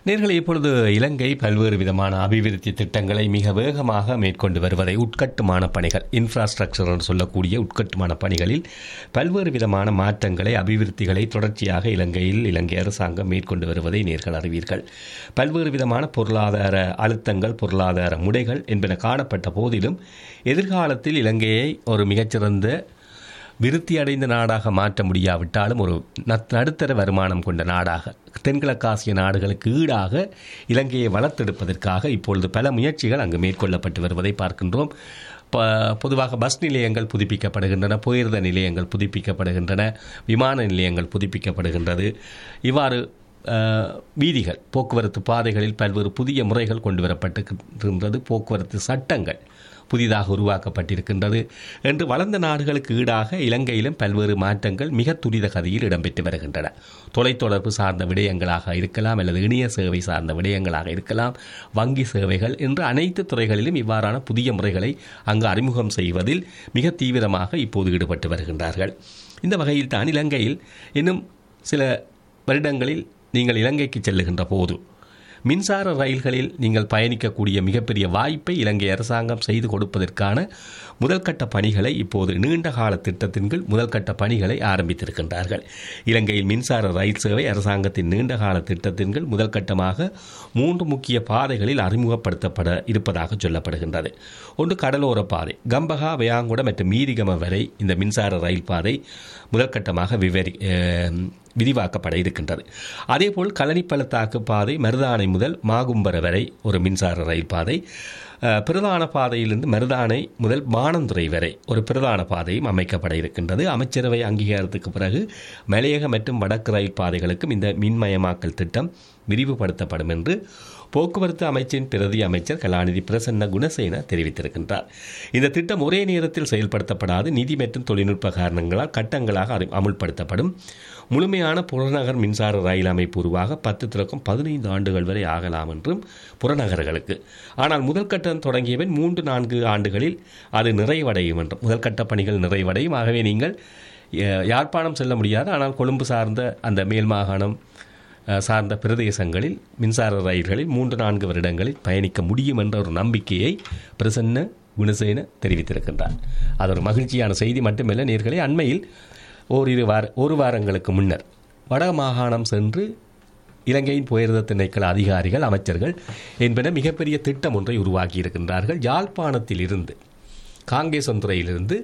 நேர்களை இப்பொழுது இலங்கை பல்வேறு விதமான அபிவிருத்தி திட்டங்களை மிக வேகமாக மேற்கொண்டு வருவதை உட்கட்டுமான பணிகள் இன்ஃப்ராஸ்ட்ரக்சர் என்று சொல்லக்கூடிய உட்கட்டுமான பணிகளில் பல்வேறு விதமான மாற்றங்களை அபிவிருத்திகளை தொடர்ச்சியாக இலங்கையில் இலங்கை அரசாங்கம் மேற்கொண்டு வருவதை நேர்கள் அறிவீர்கள் பல்வேறு விதமான பொருளாதார அழுத்தங்கள் பொருளாதார முடைகள் என்பன காணப்பட்ட போதிலும் எதிர்காலத்தில் இலங்கையை ஒரு மிகச்சிறந்த விருத்தி அடைந்த நாடாக மாற்ற முடியாவிட்டாலும் ஒரு நத்- நடுத்தர வருமானம் கொண்ட நாடாக தென்கிழக்காசிய நாடுகளுக்கு ஈடாக இலங்கையை வளர்த்தெடுப்பதற்காக இப்பொழுது பல முயற்சிகள் அங்கு மேற்கொள்ளப்பட்டு வருவதை பார்க்கின்றோம் ப பொதுவாக பஸ் நிலையங்கள் புதுப்பிக்கப்படுகின்றன போயிருந்த நிலையங்கள் புதுப்பிக்கப்படுகின்றன விமான நிலையங்கள் புதுப்பிக்கப்படுகின்றது இவ்வாறு அஹ், வீதிகள் போக்குவரத்து பாதைகளில் பல்வேறு புதிய முறைகள் கொண்டு வரப்பட்டிருக்கின்றது போக்குவரத்து சட்டங்கள் புதிதாக உருவாக்கப்பட்டிருக்கின்றது என்று வளர்ந்த நாடுகளுக்கு ஈடாக இலங்கையிலும் பல்வேறு மாற்றங்கள் மிக துரித கதியில் இடம்பெற்று வருகின்றன தொலைத்தொடர்பு சார்ந்த விடயங்களாக இருக்கலாம் அல்லது இணைய சேவை சார்ந்த விடயங்களாக இருக்கலாம் வங்கி சேவைகள் என்று அனைத்து துறைகளிலும் இவ்வாறான புதிய முறைகளை அங்கு அறிமுகம் செய்வதில் மிக தீவிரமாக இப்போது ஈடுபட்டு வருகின்றார்கள் இந்த வகையில் தான் இலங்கையில் இன்னும் சில வருடங்களில் நீங்கள் இலங்கைக்கு செல்லுகின்ற போது மின்சார ரயில்களில் நீங்கள் பயணிக்கக்கூடிய மிகப்பெரிய வாய்ப்பை இலங்கை அரசாங்கம் செய்து கொடுப்பதற்கான முதல்கட்ட பணிகளை இப்போது நீண்ட கால திட்டத்தின் கீழ் முதல்கட்ட பணிகளை ஆரம்பித்திருக்கின்றார்கள் இலங்கையில் மின்சார ரயில் சேவை அரசாங்கத்தின் நீண்ட கால திட்டத்தின் கீழ் முதல்கட்டமாக மூன்று முக்கிய பாதைகளில் அறிமுகப்படுத்தப்பட இருப்பதாக சொல்லப்படுகின்றது ஒன்று கடலோர பாதை கம்பகா வயாங்குட மற்றும் மீரிகம வரை இந்த மின்சார ரயில் பாதை முதற்கட்டமாக விவரி அஹ், விரிவாக்கப்பட இருக்கின்றது அதேபோல் கலனிப்பள்ளத்தாக்கு பாதை மருதானை முதல் மாகும்பர வரை ஒரு மின்சார ரயில் பாதை அஹ், பிரதான பாதையிலிருந்து மருதானை முதல் மானந்துறை வரை ஒரு பிரதான பாதையும் அமைக்கப்பட இருக்கின்றது அமைச்சரவை அங்கீகாரத்துக்கு பிறகு மலையக மற்றும் வடக்கு ரயில் பாதைகளுக்கும் இந்த மின்மயமாக்கல் திட்டம் விரிவுபடுத்தப்படும் என்று போக்குவரத்து அமைச்சின் பிரதி அமைச்சர் கலாநிதி பிரசன்ன குணசேன தெரிவித்திருக்கின்றார் இந்த திட்டம் ஒரே நேரத்தில் செயல்படுத்தப்படாது நிதி மற்றும் தொழில்நுட்ப காரணங்களால் கட்டங்களாக அறி- அமுல்படுத்தப்படும் முழுமையான புறநகர் மின்சார ரயில் அமைப்பு உருவாக பத்து தொடக்கம் பதினைந்து ஆண்டுகள் வரை ஆகலாம் என்றும் புறநகர்களுக்கு ஆனால் முதல் கட்டம் தொடங்கியவன் மூன்று நான்கு ஆண்டுகளில் அது நிறைவடையும் என்றும் முதல் கட்ட பணிகள் நிறைவடையும் ஆகவே நீங்கள் அஹ், யாழ்ப்பாணம் செல்ல முடியாது ஆனால் கொழும்பு சார்ந்த அந்த மேல் மாகாணம் அஹ், சார்ந்த பிரதேசங்களில் மின்சார ரயில்களில் மூன்று நான்கு வருடங்களில் பயணிக்க முடியும் என்ற ஒரு நம்பிக்கையை பிரசன்ன குணசேன தெரிவித்திருக்கின்றார் அது ஒரு மகிழ்ச்சியான செய்தி மட்டுமல்ல நேர்களே அண்மையில் ஓரிரு வார ஒரு வாரங்களுக்கு முன்னர் வட மாகாணம் சென்று இலங்கையின் புயர்த திணைக்கள அதிகாரிகள் அமைச்சர்கள் என்பன மிகப்பெரிய திட்டம் ஒன்றை உருவாக்கி இருக்கின்றார்கள் யாழ்ப்பாணத்தில் இருந்து காங்கேசந்துறையிலிருந்து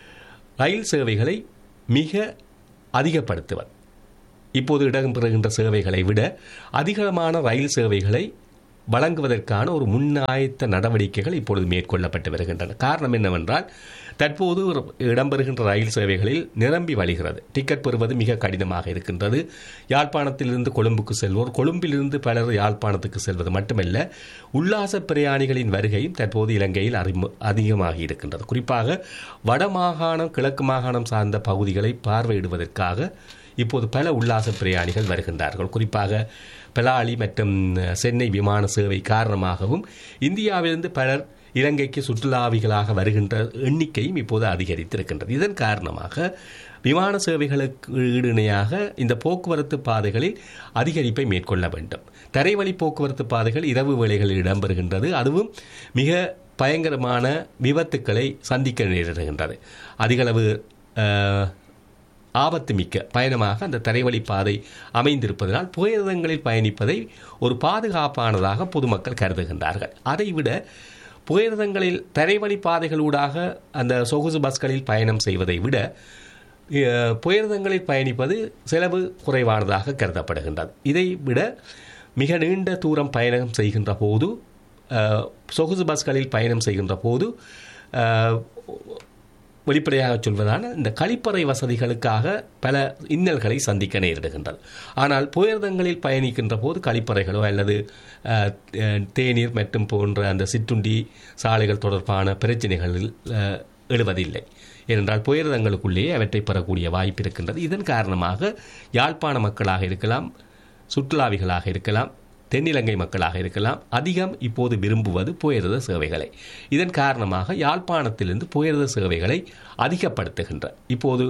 ரயில் சேவைகளை மிக அதிகப்படுத்துவர் இப்போது இடம்பெறுகின்ற சேவைகளை விட அதிகமான ரயில் சேவைகளை வழங்குவதற்கான ஒரு முன்னாயத்த நடவடிக்கைகள் இப்பொழுது மேற்கொள்ளப்பட்டு வருகின்றன காரணம் என்னவென்றால் தற்போது ஒரு இடம்பெறுகின்ற ரயில் சேவைகளில் நிரம்பி வழிகிறது டிக்கெட் பெறுவது மிக கடினமாக இருக்கின்றது யாழ்ப்பாணத்திலிருந்து கொழும்புக்கு செல்வோர் கொழும்பிலிருந்து பலர் யாழ்ப்பாணத்துக்கு செல்வது மட்டுமல்ல உல்லாச பிரயாணிகளின் வருகையும் தற்போது இலங்கையில் அறிமு அதிகமாகி இருக்கின்றது குறிப்பாக வடமாகாணம் கிழக்கு மாகாணம் சார்ந்த பகுதிகளை பார்வையிடுவதற்காக இப்போது பல உல்லாச பிரயாணிகள் வருகின்றார்கள் குறிப்பாக பலாலி மற்றும் சென்னை விமான சேவை காரணமாகவும் இந்தியாவிலிருந்து பலர் இலங்கைக்கு சுற்றுலாவிகளாக வருகின்ற எண்ணிக்கையும் இப்போது அதிகரித்திருக்கின்றது இதன் காரணமாக விமான சேவைகளுக்கு ஈடுணையாக இந்த போக்குவரத்து பாதைகளில் அதிகரிப்பை மேற்கொள்ள வேண்டும் தரைவழி போக்குவரத்து பாதைகள் இரவு வேளைகளில் இடம்பெறுகின்றது அதுவும் மிக பயங்கரமான விபத்துக்களை சந்திக்க நேரிடுகின்றது அதிகளவு அஹ், ஆபத்து மிக்க பயணமாக அந்த தரைவழி பாதை அமைந்திருப்பதனால் புகையிரதங்களில் பயணிப்பதை ஒரு பாதுகாப்பானதாக பொதுமக்கள் கருதுகின்றார்கள் அதைவிட புகையிரதங்களில் தரைவழி பாதைகளூடாக அந்த சொகுசு பஸ்களில் பயணம் செய்வதை விட அஹ், புகையிரதங்களில் பயணிப்பது செலவு குறைவானதாக கருதப்படுகின்றது இதை விட மிக நீண்ட தூரம் பயணம் செய்கின்ற போது அஹ், சொகுசு பஸ்களில் பயணம் செய்கின்ற போது அஹ், வெளிப்படையாக சொல்வதான இந்த கழிப்பறை வசதிகளுக்காக பல இன்னல்களை சந்திக்க நேரிடுகின்றது ஆனால் புயர்தங்களில் பயணிக்கின்ற போது கழிப்பறைகளோ அல்லது அஹ், அஹ், தேநீர் மற்றும் போன்ற அந்த சிற்றுண்டி சாலைகள் தொடர்பான பிரச்சனைகளில் அஹ், எழுவதில்லை ஏனென்றால் புயர்தங்களுக்குள்ளேயே அவற்றை பெறக்கூடிய வாய்ப்பு இருக்கின்றது இதன் காரணமாக யாழ்ப்பாண மக்களாக இருக்கலாம் சுற்றுலாவிகளாக இருக்கலாம் தென்னிலங்கை மக்களாக இருக்கலாம் அதிகம் இப்போது விரும்புவது புயர்த சேவைகளை இதன் காரணமாக யாழ்ப்பாணத்திலிருந்து புயர்த சேவைகளை அதிகப்படுத்துகின்ற இப்போது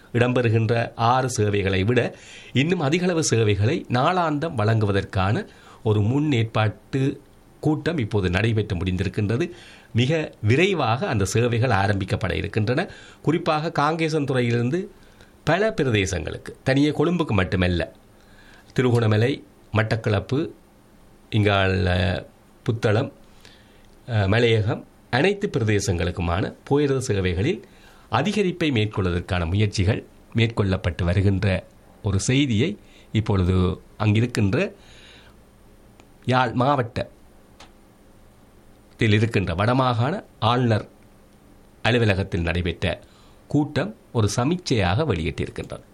இடம்பெறுகின்ற ஆறு சேவைகளை விட இன்னும் அதிகளவு சேவைகளை நாளாந்தம் வழங்குவதற்கான ஒரு முன்னேற்பாட்டு கூட்டம் இப்போது நடைபெற்று முடிந்திருக்கின்றது மிக விரைவாக அந்த சேவைகள் ஆரம்பிக்கப்பட இருக்கின்றன குறிப்பாக காங்கேசன் துறையிலிருந்து பல பிரதேசங்களுக்கு தனியே கொழும்புக்கு மட்டுமல்ல திருகோணமலை மட்டக்களப்பு இங்கால புத்தளம் அஹ், மலையகம் அனைத்து பிரதேசங்களுக்குமான போயிரத சேவைகளில் அதிகரிப்பை மேற்கொள்வதற்கான முயற்சிகள் மேற்கொள்ளப்பட்டு வருகின்ற ஒரு செய்தியை இப்பொழுது அங்கிருக்கின்ற யாழ் மாவட்டத்தில் இருக்கின்ற வடமாகாண ஆளுநர் அலுவலகத்தில் நடைபெற்ற கூட்டம் ஒரு சமீட்சையாக வெளியிட்டிருக்கின்றது